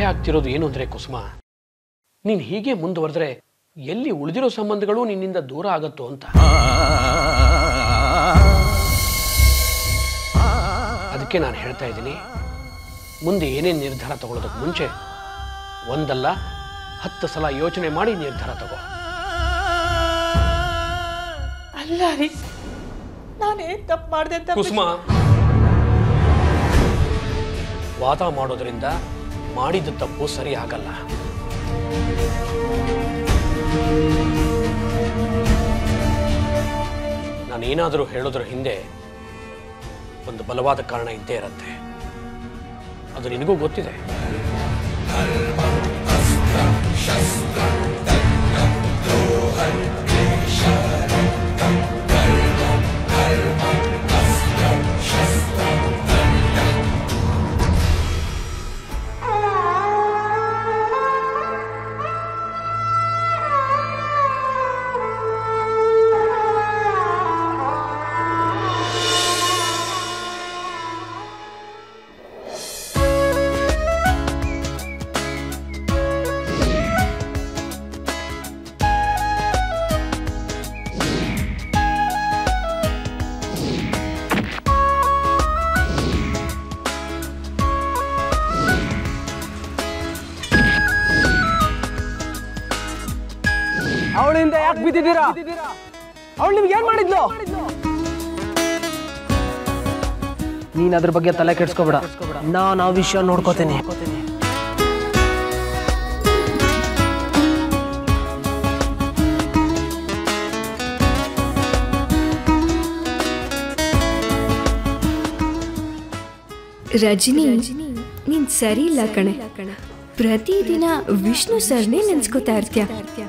ಭಯ ಆಗ್ತಿರೋದು ಏನು ಅಂದರೆ ಕುಸುಮ ನೀನು ಹೀಗೆ ಮುಂದುವರೆದ್ರೆ ಎಲ್ಲಿ ಉಳಿದಿರೋ ಸಂಬಂಧಗಳು ನಿನ್ನಿಂದ ದೂರ ಆಗತ್ತೋ ಅಂತ ಅದಕ್ಕೆ ನಾನು ಹೇಳ್ತಾ ಇದ್ದೀನಿ ಮುಂದೆ ಏನೇನು ನಿರ್ಧಾರ ತಗೊಳ್ಳೋದಕ್ಕೆ ಮುಂಚೆ ಒಂದಲ್ಲ ಹತ್ತು ಸಲ ಯೋಚನೆ ಮಾಡಿ ನಿರ್ಧಾರ ತಗೋ ಅಲ್ಲ ರೀ ನಾನೇನ್ ತಪ್ಪು ಮಾಡಿದೆ ಅಂತ ಕುಸುಮ ವಾದ ಮಾಡೋದ್ರಿಂದ ಮಾಡಿದ ತಪ್ಪು ಸರಿ ಆಗಲ್ಲ ನಾನೇನಾದರೂ ಹೇಳೋದ್ರ ಹಿಂದೆ ಒಂದು ಬಲವಾದ ಕಾರಣ ಇದ್ದೇ ಇರತ್ತೆ ಅದು ನಿನಗೂ ಗೊತ್ತಿದೆ ಅವಳಿಂದ ಯಾಕೆ ಬಿದ್ದಿದ್ದೀರಾ ಅವಳು ನಿಮ್ಗೆ ಏನ್ ಮಾಡಿದ್ಲು ನೀನ್ ಅದ್ರ ಬಗ್ಗೆ ತಲೆ ಕೆಡ್ಸ್ಕೊಬೇಡ ನಾನ್ ಆ ವಿಷಯ ನೋಡ್ಕೋತೀನಿ ರಜನಿ ನೀನ್ ಸರಿ ಇಲ್ಲ ಕಣೆ ಪ್ರತಿದಿನ ವಿಷ್ಣು ಸರ್ನೇ ನೆನ್ಸ್ಕೊತಾ ಇರ್ತೀಯ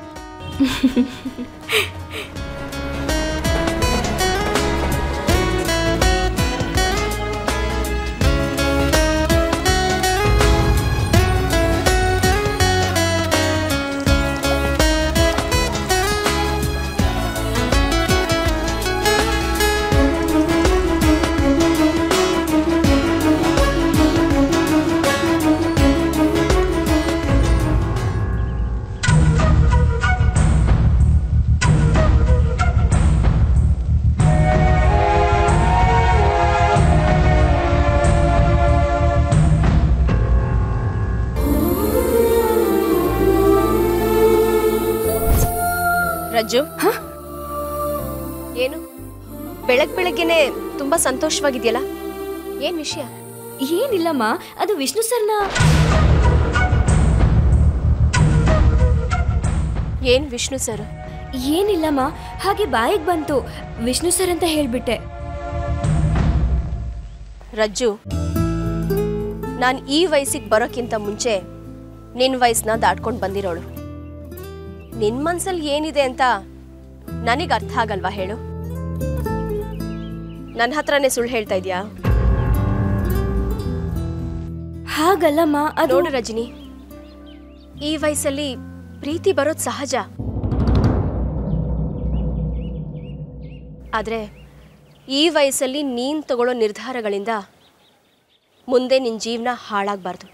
ರಜ್ಜು ಏನು ಬೆಳಗ್ ಬೆಳಗ್ಗೆನೆ ತುಂಬಾ ಸಂತೋಷವಾಗಿದೆಯಲ್ಲ ಏನ್ ವಿಷಯ ಏನಿಲ್ಲಮ್ಮ ಅದು ವಿಷ್ಣು ಸರ್ನ ಏನ್ ವಿಷ್ಣು ಸರ್ ಏನಿಲ್ಲಮ್ಮ ಹಾಗೆ ಬಾಯಿಗೆ ಬಂತು ವಿಷ್ಣು ಸರ್ ಅಂತ ಹೇಳ್ಬಿಟ್ಟೆ ರಜ್ಜು ನಾನು ಈ ವಯಸ್ಸಿಗೆ ಬರೋಕ್ಕಿಂತ ಮುಂಚೆ ನಿನ್ನ ವಯಸ್ಸನ್ನ ದಾಟ್ಕೊಂಡು ಬಂದಿರೋಳು ನಿನ್ ಮನ್ಸಲ್ಲಿ ಏನಿದೆ ಅಂತ ನನಗೆ ಅರ್ಥ ಆಗಲ್ವಾ ಹೇಳು ನನ್ನ ಹತ್ರನೇ ಸುಳ್ಳು ಹೇಳ್ತಾ ಇದೀಯಾ ಹಾಗಲ್ಲಮ್ಮ ಅದು ನೋಡು ರಜನಿ ಈ ವಯಸ್ಸಲ್ಲಿ ಪ್ರೀತಿ ಬರೋದು ಸಹಜ ಆದ್ರೆ ಈ ವಯಸ್ಸಲ್ಲಿ ನೀನ್ ತಗೊಳ್ಳೋ ನಿರ್ಧಾರಗಳಿಂದ ಮುಂದೆ ನಿನ್ನ ಜೀವನ ಹಾಳಾಗಬಾರ್ದು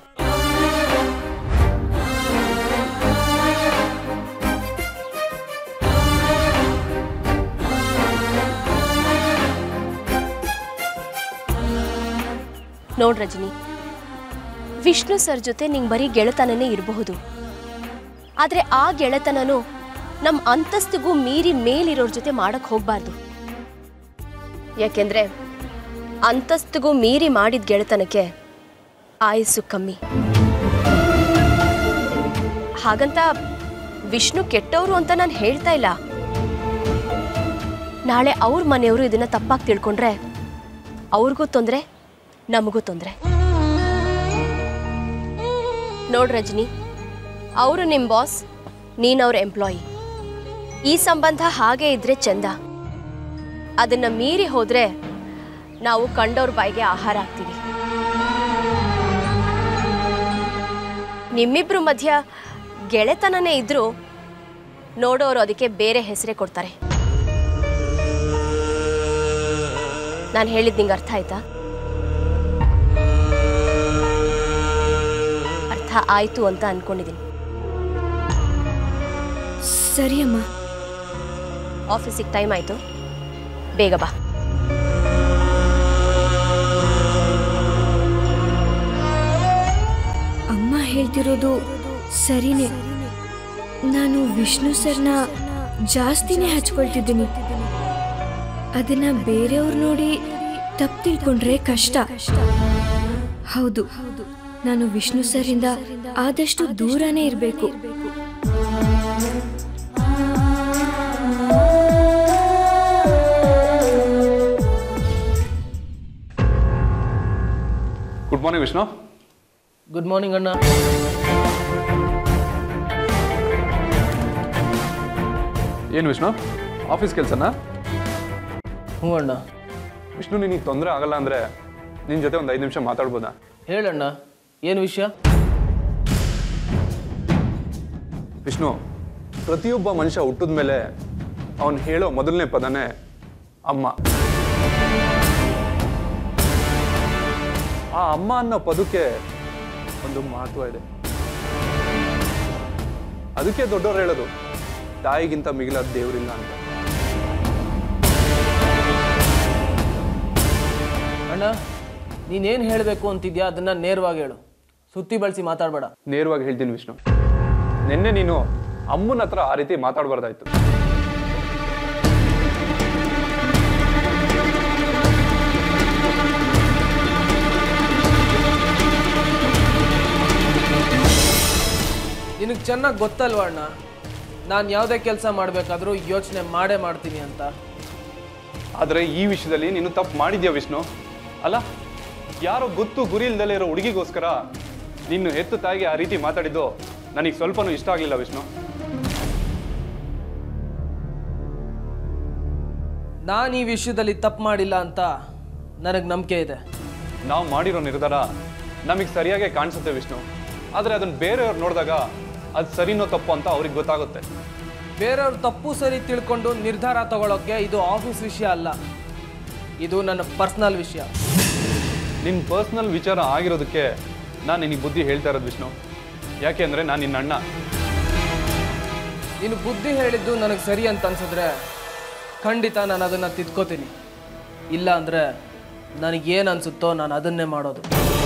ನೋಡ್ ರಜನಿ ವಿಷ್ಣು ಸರ್ ಜೊತೆ ನಿಂಗೆ ಬರೀ ಗೆಳೆತನನೇ ಇರಬಹುದು ಆದ್ರೆ ಆ ಗೆಳೆತನನು ನಮ್ಮ ಅಂತಸ್ತಿಗೂ ಮೀರಿ ಮೇಲಿರೋರ್ ಜೊತೆ ಮಾಡಕ್ ಹೋಗ್ಬಾರ್ದು ಯಾಕೆಂದ್ರೆ ಅಂತಸ್ತಿಗೂ ಮೀರಿ ಮಾಡಿದ ಗೆಳೆತನಕ್ಕೆ ಆಯಸ್ಸು ಕಮ್ಮಿ ಹಾಗಂತ ವಿಷ್ಣು ಕೆಟ್ಟವರು ಅಂತ ನಾನು ಹೇಳ್ತಾ ಇಲ್ಲ ನಾಳೆ ಅವ್ರ ಮನೆಯವರು ಇದನ್ನ ತಪ್ಪಾಗಿ ತಿಳ್ಕೊಂಡ್ರೆ ಅವ್ರಿಗೂ ತೊಂದರೆ ನಮಗೂ ತೊಂದರೆ ನೋಡ್ ರಜನಿ ಅವರು ನಿಮ್ಮ ಬಾಸ್ ನೀನ್ ಅವ್ರ ಎಂಪ್ಲಾಯಿ ಈ ಸಂಬಂಧ ಹಾಗೆ ಇದ್ರೆ ಚಂದ ಅದನ್ನ ಮೀರಿ ಹೋದ್ರೆ ನಾವು ಕಂಡವ್ರ ಬಾಯಿಗೆ ಆಹಾರ ಆಗ್ತೀವಿ ನಿಮ್ಮಿಬ್ರು ಮಧ್ಯ ಗೆಳೆತನನೇ ಇದ್ರೂ ನೋಡೋರು ಅದಕ್ಕೆ ಬೇರೆ ಹೆಸರೇ ಕೊಡ್ತಾರೆ ನಾನು ಹೇಳಿದ್ ನಿಂಗೆ ಅರ್ಥ ಆಯ್ತಾ ಅರ್ಥ ಸಂಬಂಧ ಆಯಿತು ಅಂತ ಅಂದ್ಕೊಂಡಿದ್ದೀನಿ ಸರಿ ಅಮ್ಮ ಆಫೀಸಿಗೆ ಟೈಮ್ ಆಯಿತು ಬೇಗ ಬಾ ಅಮ್ಮ ಹೇಳ್ತಿರೋದು ಸರಿನೇ ನಾನು ವಿಷ್ಣು ಸರ್ನ ಜಾಸ್ತಿನೇ ಹಚ್ಕೊಳ್ತಿದ್ದೀನಿ ಅದನ್ನ ಬೇರೆಯವ್ರು ನೋಡಿ ತಪ್ಪು ತಿಳ್ಕೊಂಡ್ರೆ ಕಷ್ಟ ಹೌದು ನಾನು ವಿಷ್ಣು ಸರಿಂದ ಆದಷ್ಟು ದೂರನೇ ಇರಬೇಕು good morning Vishnu good morning ಅಣ್ಣ ಏನು ವಿಷ್ಣು ಆಫೀಸ್ ಕೆಲಸನ ಹ್ಞೂ ಅಣ್ಣ ವಿಷ್ಣು ನಿನಗೆ ತೊಂದರೆ ಆಗಲ್ಲ ಅಂದರೆ ನಿನ್ನ ಜೊತೆ ಒಂದು ಐದು ನಿಮಿಷ ಮಾತಾಡ್ಬೋದಾ ಹೇಳಣ್ಣ ಏನು ವಿಷಯ ವಿಷ್ಣು ಪ್ರತಿಯೊಬ್ಬ ಮನುಷ್ಯ ಹುಟ್ಟಿದ ಮೇಲೆ ಅವನು ಹೇಳೋ ಮೊದಲನೇ ಪದನೇ ಅಮ್ಮ ಆ ಅಮ್ಮ ಅನ್ನೋ ಪದಕ್ಕೆ ಒಂದು ಮಹತ್ವ ಇದೆ ಅದಕ್ಕೆ ದೊಡ್ಡವ್ರು ಹೇಳೋದು ತಾಯಿಗಿಂತ ಮಿಗಿಲಾದ ದೇವರಿಲ್ಲ ಅಂತ ಅಣ್ಣ ನೀನೇನು ಹೇಳಬೇಕು ಅಂತಿದ್ಯಾ ಅದನ್ನ ನೇರವಾಗಿ ಹೇಳು ಸುತ್ತಿ ಬಳಸಿ ಮಾತಾಡಬೇಡ ನೇರವಾಗಿ ಹೇಳ್ತೀನಿ ವಿಷ್ಣು ನಿನ್ನೆ ನೀನು ಅಮ್ಮನ ಹತ್ರ ಆ ರೀತಿ ಮಾತಾಡಬಾರ್ದಾಯ್ತು ನಿನಗೆ ಚೆನ್ನಾಗಿ ಗೊತ್ತಲ್ವ ಅಣ್ಣ ನಾನು ಯಾವುದೇ ಕೆಲಸ ಮಾಡಬೇಕಾದ್ರೂ ಯೋಚನೆ ಮಾಡೇ ಮಾಡ್ತೀನಿ ಅಂತ ಆದರೆ ಈ ವಿಷಯದಲ್ಲಿ ನೀನು ತಪ್ಪು ಮಾಡಿದ್ಯಾ ವಿಷ್ಣು ಅಲ್ಲ ಯಾರೋ ಗೊತ್ತು ಗುರಿ ಇಲ್ದಲೇ ಇರೋ ಹುಡುಗಿಗೋಸ್ಕರ ನಿನ್ನ ಹೆತ್ತು ತಾಯಿಗೆ ಆ ರೀತಿ ಮಾತಾಡಿದ್ದು ನನಗೆ ಸ್ವಲ್ಪನೂ ಇಷ್ಟ ಆಗಲಿಲ್ಲ ವಿಷ್ಣು ನಾನು ಈ ವಿಷಯದಲ್ಲಿ ತಪ್ಪು ಮಾಡಿಲ್ಲ ಅಂತ ನನಗೆ ನಂಬಿಕೆ ಇದೆ ನಾವು ಮಾಡಿರೋ ನಿರ್ಧಾರ ನಮಗೆ ಸರಿಯಾಗೇ ಕಾಣಿಸುತ್ತೆ ವಿಷ್ಣು ಆದರೆ ಅದನ್ನು ಬೇರೆಯವ್ರು ನೋಡಿದಾಗ ಅದು ಸರಿನೋ ತಪ್ಪು ಅಂತ ಅವ್ರಿಗೆ ಗೊತ್ತಾಗುತ್ತೆ ಬೇರೆಯವ್ರ ತಪ್ಪು ಸರಿ ತಿಳ್ಕೊಂಡು ನಿರ್ಧಾರ ತಗೊಳ್ಳೋಕ್ಕೆ ಇದು ಆಫೀಸ್ ವಿಷಯ ಅಲ್ಲ ಇದು ನನ್ನ ಪರ್ಸ್ನಲ್ ವಿಷಯ ನಿನ್ನ ಪರ್ಸ್ನಲ್ ವಿಚಾರ ಆಗಿರೋದಕ್ಕೆ ನಾನು ನಿನಗೆ ಬುದ್ಧಿ ಹೇಳ್ತಾ ಇರೋದು ವಿಷ್ಣು ಯಾಕೆ ಅಂದರೆ ನಾನು ನಿನ್ನ ಅಣ್ಣ ನೀನು ಬುದ್ಧಿ ಹೇಳಿದ್ದು ನನಗೆ ಸರಿ ಅಂತ ಅನ್ಸಿದ್ರೆ ಖಂಡಿತ ನಾನು ಅದನ್ನು ತಿದ್ಕೋತೀನಿ ಇಲ್ಲ ಅಂದರೆ ನನಗೇನು ಅನಿಸುತ್ತೋ ನಾನು ಅದನ್ನೇ ಮಾಡೋದು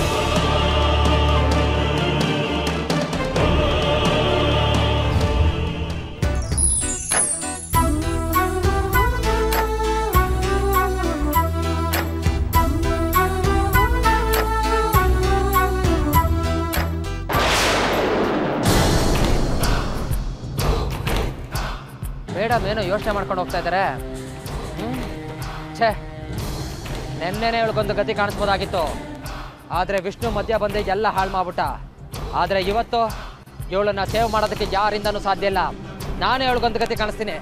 ಮೇಡಮ್ ಏನೋ ಯೋಚನೆ ಮಾಡ್ಕೊಂಡು ಹೋಗ್ತಾ ಇದ್ದಾರೆ ಹ್ಮ್? ಛೇ ನೆನ್ನೆನೇ ಇವಳಿಗೊಂದು ಗತಿ ಕಾಣಿಸ್ಬೋದಾಗಿತ್ತು ಆದರೆ ವಿಷ್ಣು ಮಧ್ಯ ಬಂದು ಎಲ್ಲ ಹಾಳು ಮಾಡ್ಬಿಟ್ಟ ಆದರೆ ಇವತ್ತು ಇವಳನ್ನ ಸೇವ್ ಮಾಡೋದಕ್ಕೆ ಯಾರಿಂದನೂ ಸಾಧ್ಯ ಇಲ್ಲ ನಾನೇ ಇವಳಿಗೊಂದು ಗತಿ ಕಾಣಿಸ್ತೀನಿ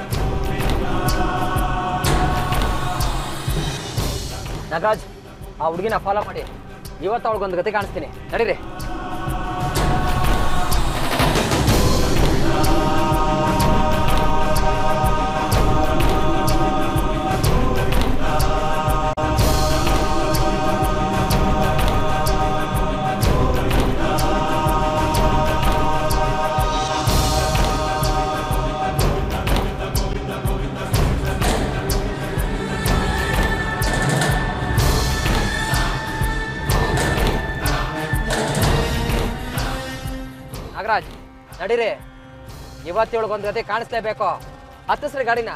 ನಗರಾಜ್ ಆ ಹುಡುಗಿನ ಫಾಲೋ ಮಾಡಿ ಇವತ್ತು ಅವಳಿಗೊಂದು ಗತಿ ಕಾಣಿಸ್ತೀನಿ ನಡೀರಿ ನಾಗರಾಜ್ ನಡೀರಿ ಇವತ್ತೇಳಿಗೊಂದು ಗತಿ ಕಾಣಿಸ್ಲೇಬೇಕು ಹತ್ತಿಸ್ರಿ ಗಾಡಿನ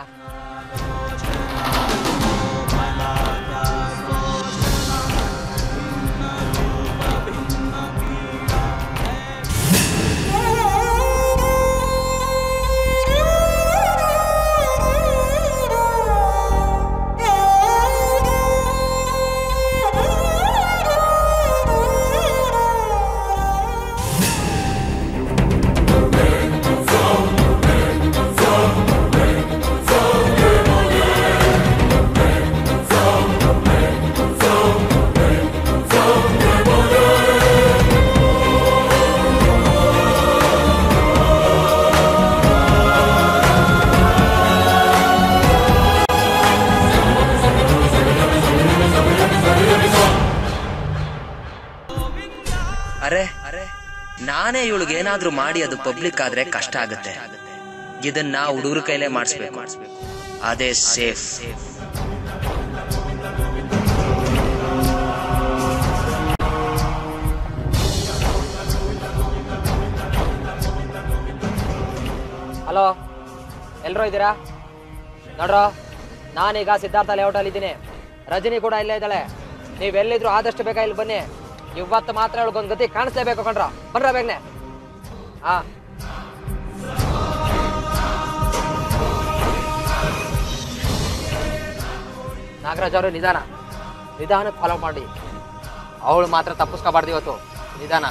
Thank ನಾನೇ ಇವಳಿಗೆ ಏನಾದ್ರೂ ಮಾಡಿ ಅದು ಪಬ್ಲಿಕ್ ಆದ್ರೆ ಕಷ್ಟ ಆಗುತ್ತೆ ಇದನ್ನ ಹುಡುಗರ ಕೈಲೇ ಮಾಡಿಸ್ಬೇಕು ಅದೇ ಸೇಫ್ ಹಲೋ ಎಲ್ಲರೂ ಇದ್ದೀರಾ ನೋಡ್ರೋ ನಾನೀಗ ಸಿದ್ಧಾರ್ಥ ಲೇಔಟಲ್ಲಿ ಇದ್ದೀನಿ ರಜನಿ ಕೂಡ ಇಲ್ಲೇ ಇದ್ದಾಳೆ ನೀವೆಲ್ಲಿದ್ರು ಆದಷ್ಟು ಬೇಗ ಇಲ್ಲಿ ಬನ್ನಿ ಇವತ್ತು ಮಾತ್ರ ಅವಳಿಗೊಂದು ಗತಿ ಕಾಣಿಸ್ಲೇಬೇಕು ಕಣ್ರ ಬನ್ರ ಬೇಗನೆ ಹಾ ನಾಗರಾಜ್ ಅವರು ನಿಧಾನ ನಿಧಾನಕ್ಕೆ ಫಾಲೋ ಮಾಡಿ ಅವಳು ಮಾತ್ರ ತಪ್ಪಿಸ್ಕೋಬಾರ್ದು ಇವತ್ತು ನಿಧಾನ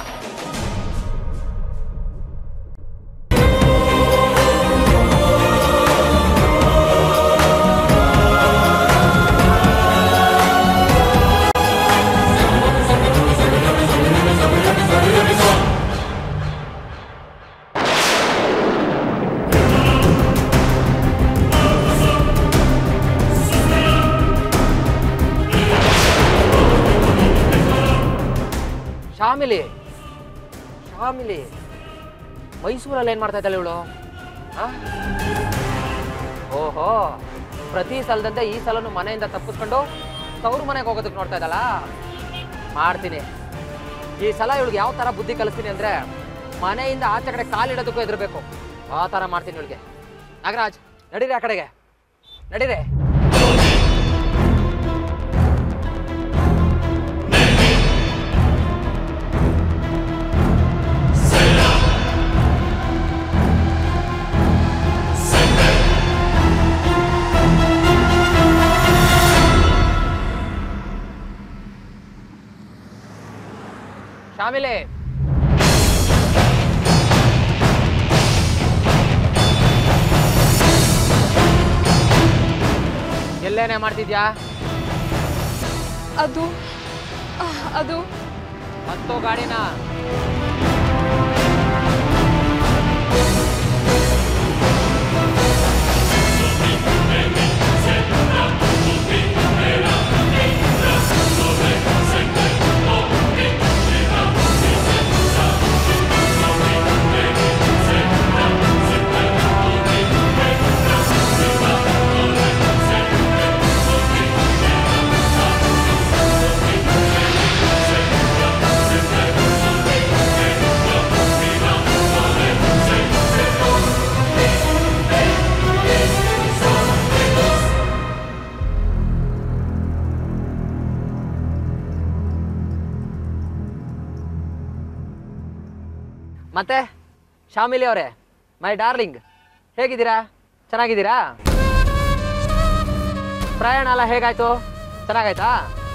ಶಾಮಿಲಿ ಶಾಮಿಲಿ ಮೈಸೂರಲ್ಲಿ ಏನು ಮಾಡ್ತಾ ಇದ್ದಾಳೆ ಇವಳು ಓಹೋ ಪ್ರತಿ ಸಲದಂತೆ ಈ ಸಲನು ಮನೆಯಿಂದ ತಪ್ಪಿಸ್ಕೊಂಡು ತವ್ರ ಮನೆಗೆ ಹೋಗೋದಕ್ಕೆ ನೋಡ್ತಾ ಇದ್ದಲ್ಲ ಮಾಡ್ತೀನಿ ಈ ಸಲ ಇವಳಿಗೆ ಯಾವ ಥರ ಬುದ್ಧಿ ಕಲಿಸ್ತೀನಿ ಅಂದರೆ ಮನೆಯಿಂದ ಆಚೆ ಕಡೆ ಕಾಲಿಡೋದಕ್ಕೂ ಹೆದರ್ಬೇಕು ಆ ಥರ ಮಾಡ್ತೀನಿ ಇವಳಿಗೆ ನಾಗರಾಜ್ ನಡೀರಿ ಆ ಕಡೆಗೆ ನಡೀರಿ ಶಾಮಿಲೆ ಎಲ್ಲೇನೆ ಮಾಡ್ತಿದ್ಯಾ ಅದು ಆ, ಅದು ಹತ್ತೋ ಗಾಡಿನ ಮತ್ತೆ ಶಾಮಿಲಿ ಅವರೇ ಮೈ ಡಾರ್ಲಿಂಗ್ ಹೇಗಿದ್ದೀರಾ ಚೆನ್ನಾಗಿದ್ದೀರಾ ಪ್ರಯಾಣ ಎಲ್ಲ ಹೇಗಾಯ್ತು ಚೆನ್ನಾಗಾಯ್ತಾ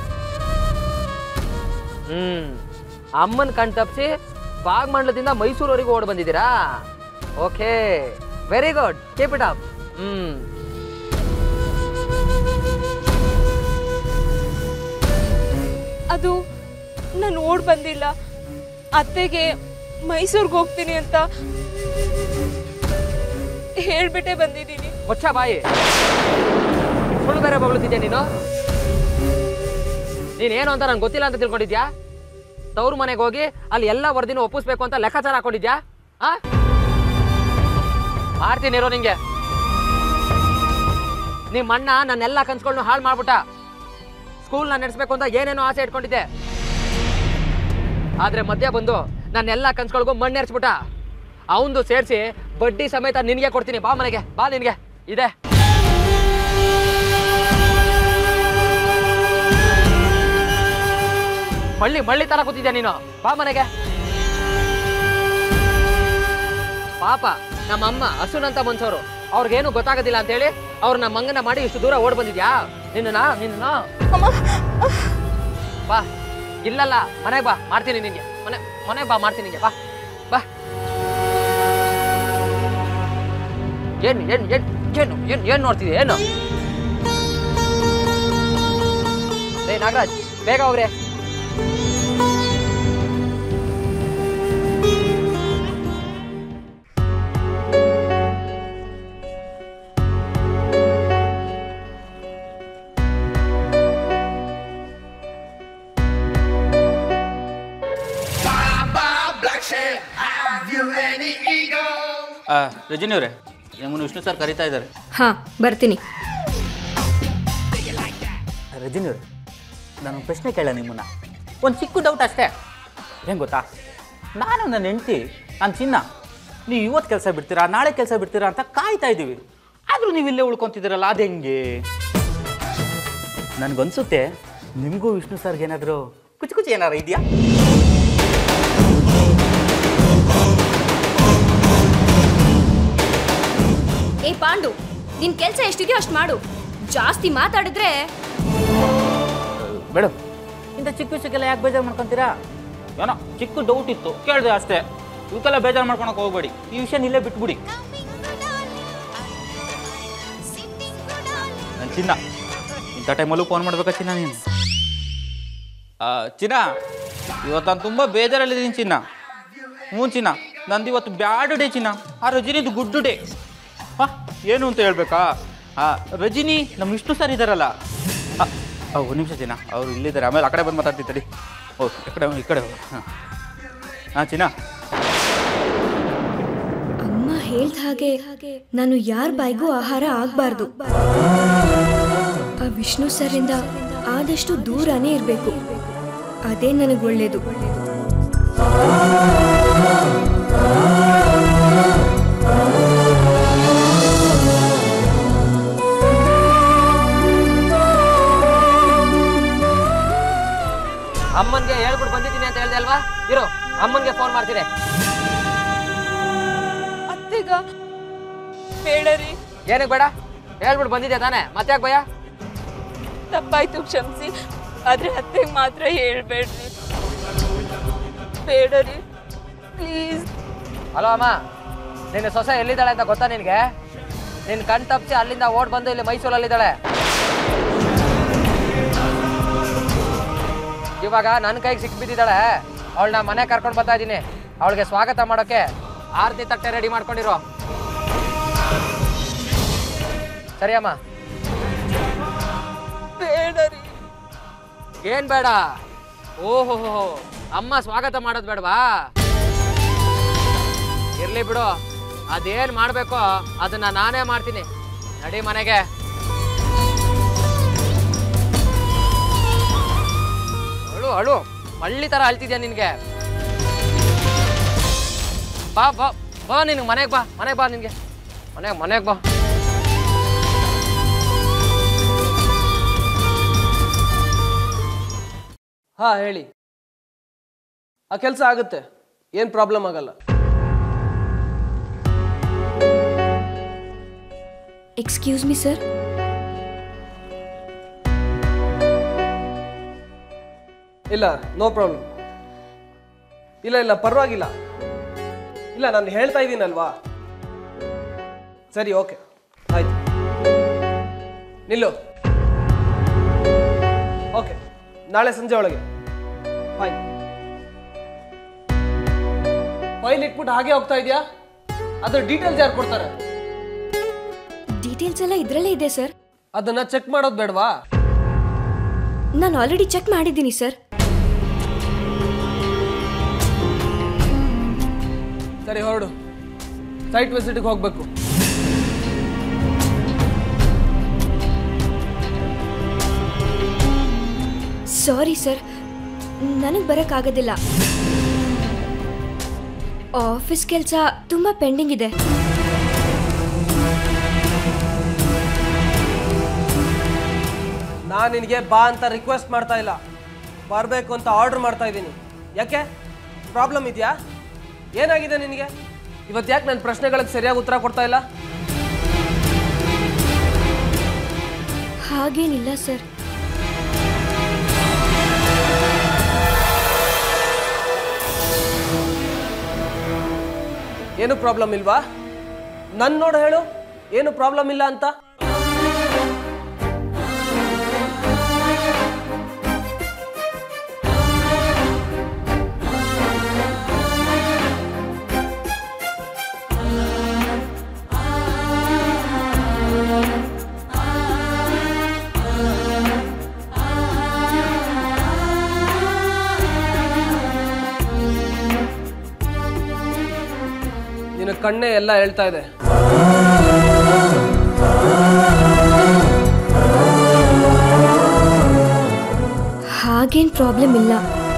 ಹ್ಮ್ ಅಮ್ಮನ ಕಣ್ ತಪ್ಪಿಸಿ ಬಾಗ್ಮಂಡ್ಲದಿಂದ ಮೈಸೂರವರೆಗೂ ಓಡ್ ಬಂದಿದ್ದೀರಾ okay very good keep it up hmm ಅದು ನಾನು ಓಡ್ ಬಂದಿಲ್ಲ ಅತ್ತೆಗೆ ಮೈಸೂರಿಗೆ ಹೋಗ್ತೀನಿ ಅಂತ ಹೇಳ್ಬಿಟ್ಟೆ ಬಂದಿದ್ದೀನಿ ಮುಚ್ಚ ಬಾಯಿ ಸುಳ್ಳು ಬೇರೆ ಬಗಳುತ್ತಿದ್ಯಾ ನೀನು ನೀನೇನು ಅಂತ ನಂಗೆ ಗೊತ್ತಿಲ್ಲ ಅಂತ ತಿಳ್ಕೊಂಡಿದ್ಯಾ ತವ್ರ ಮನೆಗೆ ಹೋಗಿ ಅಲ್ಲಿ ಎಲ್ಲ ವರದಿನೂ ಒಪ್ಪಿಸ್ಬೇಕು ಅಂತ ಲೆಕ್ಕಾಚಾರ ಹಾಕೊಂಡಿದ್ಯಾ ಆ ಮಾಡ್ತೀನಿ ಇರೋ ನಿಂಗೆ ನಿಮ್ಮ ಅಣ್ಣ ನನ್ನೆಲ್ಲ ಕನ್ಸ್ಗಳನ್ನ ಹಾಳು ಮಾಡ್ಬಿಟ್ಟ ಸ್ಕೂಲ್ನ ನಡೆಸ್ಬೇಕು ಅಂತ ಏನೇನೋ ಆಸೆ ಇಟ್ಕೊಂಡಿದ್ದೆ ಆದ್ರೆ ಮಧ್ಯ ಬಂದು ನನ್ನೆಲ್ಲ ಕನ್ಸ್ಗಳಿಗೂ ಮಣ್ಣೆರ್ಸ್ಬಿಟ್ಟ ಅವಂದು ಸೇರಿಸಿ ಬಡ್ಡಿ ಸಮೇತ ನಿನಗೆ ಕೊಡ್ತೀನಿ ಬಾ ಮನೆಗೆ ಬಾ ನಿನಗೆ ಇದೆ ಮಳ್ಳಿ ಮಳ್ಳಿ ತರ ಕೂತಿದ್ಯಾ ನೀನು ಬಾ ಮನೆಗೆ ಪಾಪ ನಮ್ಮಮ್ಮ ಹಸುನಂತ ಮನ್ಸೋರು ಅವ್ರಿಗೇನು ಗೊತ್ತಾಗೋದಿಲ್ಲ ಅಂತೇಳಿ ಅವ್ರು ನಮ್ಮ ಮಂಗನ ಮಾಡಿ ಇಷ್ಟು ದೂರ ಓಡ್ ಬಂದಿದ್ಯಾ ನಿನ್ನ ನಿನ್ನ ಬಾ ಇಲ್ಲಲ್ಲ ಮನೆಗೆ ಬಾ ಮಾಡ್ತೀನಿ ನಿನ್ಗೆ ಮನೆ ಮನೆಗೆ ಬಾ ಮಾಡ್ತೀನಿ ನಿಂಗೆ ಬಾ ಬಾ ಏನು ಏನು ಏನು ಏನು ಏನು ಏನು ನೋಡ್ತಿದ್ದೆ ಏನು ಏ ನಾಗರಾಜ್ ಬೇಗ ಹೋಗ್ರೆ ರಜನಿ ಅವರೇ ನಿಮ್ಮನ್ನು ವಿಷ್ಣು ಸರ್ ಕರಿತಾ ಇದ್ದಾರೆ ಹಾಂ ಬರ್ತೀನಿ ರಜನಿ ಅವರೇ ನಾನು ಪ್ರಶ್ನೆ ಕೇಳ ನಿಮ್ಮನ್ನ ಒಂದು ಚಿಕ್ಕ ಡೌಟ್ ಅಷ್ಟೇ ಹೆಂಗೆ ಗೊತ್ತಾ ನಾನು ನನ್ನ ಹೆಂಡ್ತಿ ನಾನು ಚಿನ್ನ ನೀವು ಇವತ್ತು ಕೆಲಸ ಬಿಡ್ತೀರಾ ನಾಳೆ ಕೆಲಸ ಬಿಡ್ತೀರಾ ಅಂತ ಕಾಯ್ತಾ ಇದ್ದೀವಿ ಆದರೂ ನೀವು ಇಲ್ಲೇ ಉಳ್ಕೊತಿದ್ದೀರಲ್ಲ ಅದು ಹೆಂಗೆ ನನಗನ್ಸುತ್ತೆ ನಿಮಗೂ ವಿಷ್ಣು ಸರ್ಗೆ ಏನಾದರೂ ಕುಚು ಕುಚು ಏನಾರು ಇದೆಯಾ ಏ ಪಾಂಡು ನಿನ್ ಕೆಲಸ ಎಷ್ಟಿದೆಯೋ ಅಷ್ಟು ಮಾಡು ಜಾಸ್ತಿ ಮಾತಾಡಿದ್ರೆ ಮೇಡಮ್ ಇಂಥ ಚಿಕ್ಕ ವಿಷಯಕ್ಕೆಲ್ಲ ಯಾಕೆ ಬೇಜಾರು ಮಾಡ್ಕೊತೀರಾ ಏನೋ ಚಿಕ್ಕ ಡೌಟ್ ಇತ್ತು ಕೇಳಿದೆ ಅಷ್ಟೇ ಇವಕ್ಕೆಲ್ಲ ಬೇಜಾರು ಮಾಡ್ಕೊಳಕ್ಕೆ ಹೋಗ್ಬೇಡಿ ಈ ವಿಷಯ ಇಲ್ಲೇ ಬಿಟ್ಬಿಡಿ ನನ್ನ ಚಿನ್ನ ಇಂಥ ಟೈಮಲ್ಲೂ ಫೋನ್ ಮಾಡ್ಬೇಕಾ ಚಿನ್ನ ನೀನು ಆ, ಚಿನ್ನ ಇವತ್ತು ನಾನು ತುಂಬ ಬೇಜಾರಲ್ಲಿದ್ದೀನಿ ಚಿನ್ನ ಹ್ಞೂ ಚಿನ್ನ ನಂದು ಇವತ್ತು ಬ್ಯಾಡ್ ಡೇ ಚಿನ್ನ ಆ ರಜನಿದು ಗುಡ್ ಡೇ ಹಾಂ ಏನು ಅಂತ ಹೇಳ್ಬೇಕಾ ಆ ರಜಿನಿ ನಮ್ಮ ವಿಷ್ಣು ಸರ್ ಇದ್ದಾರಲ್ಲ ಆ, ಆ, ಒಂದು ನಿಮಿಷ ಚಿನ್ನ ಅವರು ಇಲ್ಲಿದ್ದಾರೆ ಆಮೇಲೆ ಆ ಕಡೆ ಬಂದು ಮಾತಾಡ್ತಿದ್ದಾರೆ ಓ ಈ ಕಡೆ ಈ ಕಡೆ ಹಾಂ ಹಾಂ ಚಿನ್ನ ಅಮ್ಮ ಹೇಳ್ದ ಹಾಗೆ ನಾನು ಯಾರ ಬಾಯಿಗೂ ಆಹಾರ ಆಗ್ಬಾರ್ದು ಆ ವಿಷ್ಣು ಸರಿಂದ ಆದಷ್ಟು ದೂರನೇ ಇರಬೇಕು ಅದೇ ನನಗೆ ಒಳ್ಳೇದು ಅಮ್ಮನ್ಗೆ ಹೇಳ್ಬಿಟ್ಟು ಬಂದಿದ್ದೀನಿ ಅಂತ ಹೇಳ್ದೆ ಅಲ್ವಾ ಇರು ಅಮ್ಮನ್ಗೆ ಫೋನ್ ಮಾಡ್ತೀನಿ ಅತ್ತೆಗ ಬೇಡರಿ ಏನಕ್ಕೆ ಬೇಡ ಹೇಳ್ಬಿಟ್ಟು ಬಂದಿದ್ದೆ ತಾನೇ ಮತ್ತೆ ಯಾಕೆ ಭಯ ತಪ್ಪಾಯ್ತು ಕ್ಷಮಿಸಿ ಆದ್ರೆ ಅತ್ತೆಗೆ ಮಾತ್ರ ಹೇಳ್ಬೇಡ್ರಿ ಬೇಡರಿ ಪ್ಲೀಸ್ ಹಲೋ ಅಮ್ಮ ನಿನ್ನ ಸೊಸೆ ಎಲ್ಲಿದ್ದಾಳೆ ಅಂತ ಗೊತ್ತಾ ನಿನಗೆ ನಿನ್ನ ಕಣ್ ತಪ್ಪಿಸಿ ಅಲ್ಲಿಂದ ಓಡ್ ಬಂದು ಇಲ್ಲಿ ಮೈಸೂರಲ್ಲಿದ್ದಾಳೆ ಇವಾಗ ನನ್ನ ಕೈಗೆ ಸಿಕ್ಬಿದ್ದಿದ್ದಾಳೆ ಅವಳನ್ನ ಮನೆ ಕರ್ಕೊಂಡು ಬರ್ತಾ ಇದ್ದೀನಿ ಅವಳಿಗೆ ಸ್ವಾಗತ ಮಾಡೋಕೆ ಆರತಿ ತಟ್ಟೆ ರೆಡಿ ಮಾಡ್ಕೊಂಡಿರೋ ಸರಿ ಅಮ್ಮ ಬೇಡರಿ ಏನ್ ಬೇಡ ಓಹೋ ಅಮ್ಮ ಸ್ವಾಗತ ಮಾಡೋದು ಬೇಡವಾ ಇರ್ಲಿ ಬಿಡು ಅದೇನ್ ಮಾಡ್ಬೇಕೋ ಅದನ್ನ ನಾನೇ ಮಾಡ್ತೀನಿ ನಡಿ ಮನೆಗೆ ಅಳು ಅಳು ಮಳ್ಳಿ ತರ ಅಳ್ತಿದ್ಯಾ ನಿನ್ಗೆ ಬಾ ಬಾ ಬಾ ನಿನ್ಗೆ ಮನೆಗೆ ಬಾ ಮನೆಗೆ ಬಾ ನಿನ್ಗೆ ಮನೆಗೆ ಮನೆಗೆ ಬಾ ಹಾಂ ಹೇಳಿ ಆ ಕೆಲಸ ಆಗುತ್ತೆ ಏನು ಪ್ರಾಬ್ಲಮ್ ಆಗಲ್ಲ ಎಕ್ಸ್ಕ್ಯೂಸ್ ಮಿ ಸರ್ ಇಲ್ಲ ನೋ ಪ್ರಾಬ್ಲಮ್ ಇಲ್ಲ ಇಲ್ಲ ಪರವಾಗಿಲ್ಲ ಇಲ್ಲ ನಾನು ಹೇಳ್ತಾ ಇದ್ದೀನಲ್ವಾ ಸರಿ ಓಕೆ ಆಯ್ತು ನಿಲ್ಲು ಓಕೆ ನಾಳೆ ಸಂಜೆ ಒಳಗೆ ಬಾಯ್ ಫೈಲ್ ಇಟ್ಬಿಟ್ಟು ಹಾಗೆ ಹೋಗ್ತಾ ಇದೆಯಾ ಅದ್ರ ಡೀಟೇಲ್ಸ್ ಯಾರು ಕೊಡ್ತಾರೆ ಡೀಟೇಲ್ಸ್ ಎಲ್ಲ ಇದರಲ್ಲೇ ಇದೆ ಸರ್ ಅದನ್ನ ಚೆಕ್ ಮಾಡೋದು ಬೇಡವಾ ನಾನು ಆಲ್ರೆಡಿ ಚೆಕ್ ಮಾಡಿದ್ದೀನಿ ಸರ್ ಸರಿ ಹೊರಡು ಸೈಟ್ ವಿಸಿಟ್ಗೆ ಹೋಗ್ಬೇಕು ಸಾರಿ ಸರ್ ನನಗೆ ಬರೋಕ್ಕಾಗೋದಿಲ್ಲ ಆಫೀಸ್ ಕೆಲಸ ತುಂಬ ಪೆಂಡಿಂಗ್ ಇದೆ ನಾನು ನಿನಗೆ ಬಾ ಅಂತ ರಿಕ್ವೆಸ್ಟ್ ಮಾಡ್ತಾ ಇಲ್ಲ ಬರಬೇಕು ಅಂತ ಆರ್ಡರ್ ಮಾಡ್ತಾ ಇದ್ದೀನಿ ಯಾಕೆ ಪ್ರಾಬ್ಲಮ್ ಇದೆಯಾ ಏನಾಗಿದೆ ನಿನಗೆ ಇವತ್ತು ಯಾಕೆ ನನ್ನ ಪ್ರಶ್ನೆಗಳಿಗೆ ಸರಿಯಾಗಿ ಉತ್ತರ ಕೊಡ್ತಾ ಇಲ್ಲ ಹಾಗೇನಿಲ್ಲ ಸರ್ ಏನು ಪ್ರಾಬ್ಲಮ್ ಇಲ್ವಾ ನನ್ನ ನೋಡು ಹೇಳು ಏನು ಪ್ರಾಬ್ಲಮ್ ಇಲ್ಲ ಅಂತ ನಿನ್ನ ಕಣ್ಣೇ ಎಲ್ಲ ಹೇಳ್ತಾ ಇದೆ ಹಾಗೇನ್ ಪ್ರಾಬ್ಲಮ್ ಇಲ್ಲ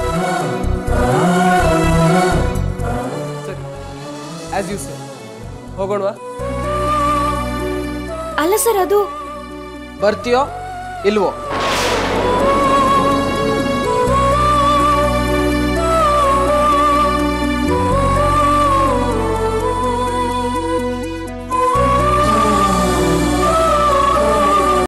ಸರಿ ಆಸ್ ಯು ಸೇ ಹೋಗೋಣವಾ ಅಲ್ಲ ಸರ್ ಅದು ಬರ್ತೀಯೋ ಇಲ್ವೋ